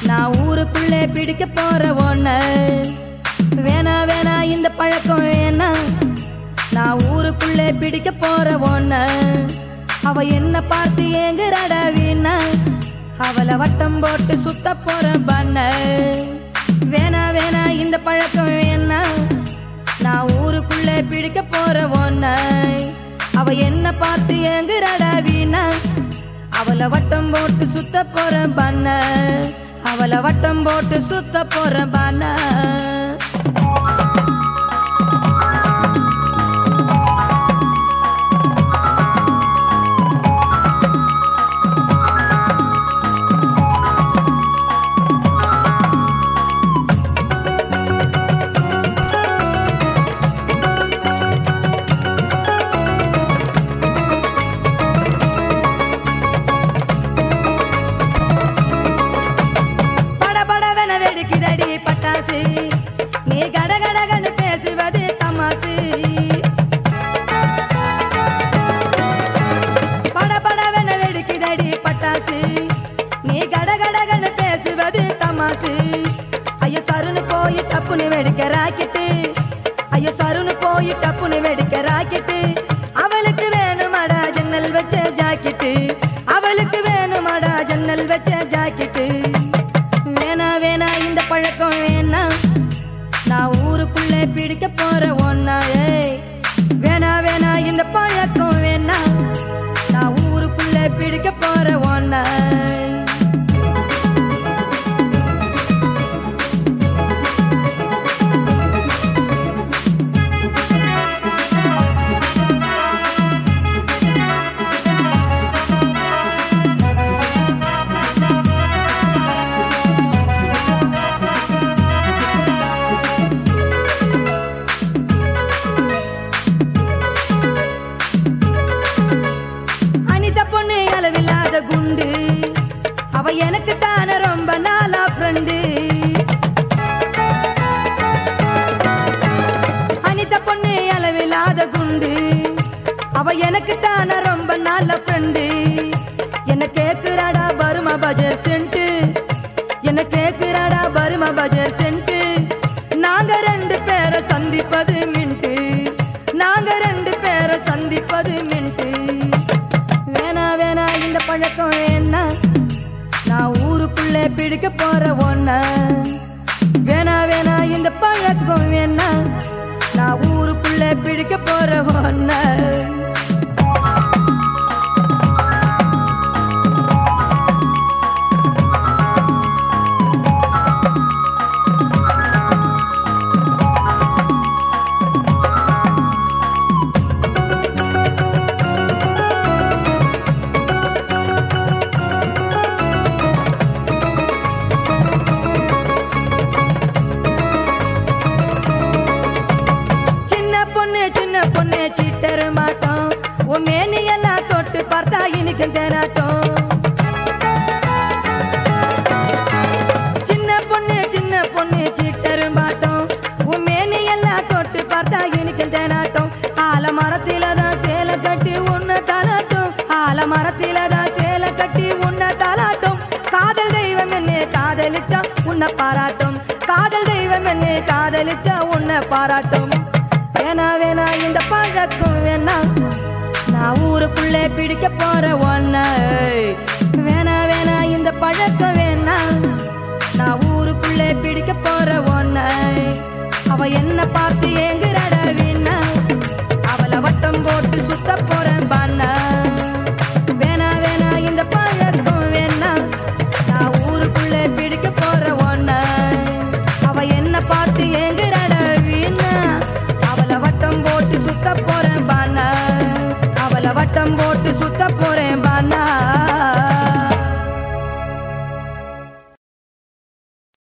நான் ஊருக்குள்ளே பிடிக்க போற ஒண்ண வேணா வேணா இந்த பழக்கம் வேணா நான் ஊருக்குள்ளே பிடிக்க போற ஒண்ண அவ என்ன பார்த்து ஏங்குறாடா வீணா அவளை வட்டம் போட்டு சுத்த போற பண்ண வேணா வேணா இந்த பழக்கம் வேணா நான் ஊருக்குள்ளே பிடிக்க போற ஒன்ன அவ என்ன பார்த்து ஏங்குறாடா வீணா அவளை வட்டம் போட்டு சுத்த போற பண்ண அவளை வட்டம் போட்டு சுத்த போற பண்ண படபடவென வெடிக்குதடி பட்டாசு நீ கடகடகன்னு பேசுவது தமாசு படபடவென வெடிக்குதடி பட்டாசு நீ கடகடகன்னு பேசுவது தமாசு ஐயோ சருன்னு போய் தப்புன்னு வெடிக்க ராக்கிட்டு ஐயோ சருன்னு போய் தப்புன்னு வெடிக்க ராக்கிட்டு அவளுக்கு வேணுமாடா ஜன்னல் வச்ச ஜாக்கெட்டு அவளுக்கு வேணுமாடா ஜன்னல் வச்ச ஜாக்கெட்டு வேணா வேணா இந்த பழக்கம் வேணா நான் ஊருக்குள்ளே பிடிக்க போற ஒன்னா ஏய் வேணா வேணா இந்த பழக்கம் வேணா நான் ஊருக்குள்ளே பிடிக்க போற ஒன்னா அனிதா பொண்ணு அளவில்லாத குண்டு அவ எனக்கு தானே ரொம்ப நாளா ஃப்ரெண்டு அனிதா பொண்ணு அளவில்லாத குண்டு அவ எனக்கு தானே ரொம்ப நல்ல ஃப்ரெண்டு என்ன கேக்குறாடா வருமா பஜர் சென்ட்டு என்ன கேக்குறாடா வருமா பஜர் சென்ட்டு நாங்க ரெண்டு பேரை சந்திப்பது மின்ட்டு நாங்க ரெண்டு பேரை சந்திப்பது மின்ட்டு வேணா வேணா இந்த பழக்கம் வேணா நான் ஊருக்குள்ளே பிடிக்க போற ஒன்ன வேணா வேணா இந்த பழக்கம் வேணா நான் ஊருக்குள்ளே பிடிக்க போற ஒன்ன சின்ன பொண்ணு சின்ன பொண்ணு சிட்டரு மாட்டோம் உன் மேனி எல்லாம் தொட்டு பார்த்தா இனிக்கும் தேனாட்டம் சின்ன பொண்ணு சின்ன பொண்ணு சிட்டரு மாட்டோம் உன் மேனி எல்லாம் தொட்டு பார்த்தா இனிக்கும் தேனாட்டம் ஆல மரத்தில தான் சேலை கட்டி உன்னை தாளாட்டும் ஆல மரத்தில தான் சேலை கட்டி உன்னை தாளாட்டும் காதல் தெய்வம் என்ன காதலிச்சா உன்னை பாராட்டும் காதல் தெய்வம் என்ன காதலிச்சா உன்னை பாராட்டும் வேணா வேணா இந்த பழக்கம் வேணா நான் ஊருக்குள்ளே பிடிக்க போற ஒன்ன வேணா வேணா இந்த பழக்கம்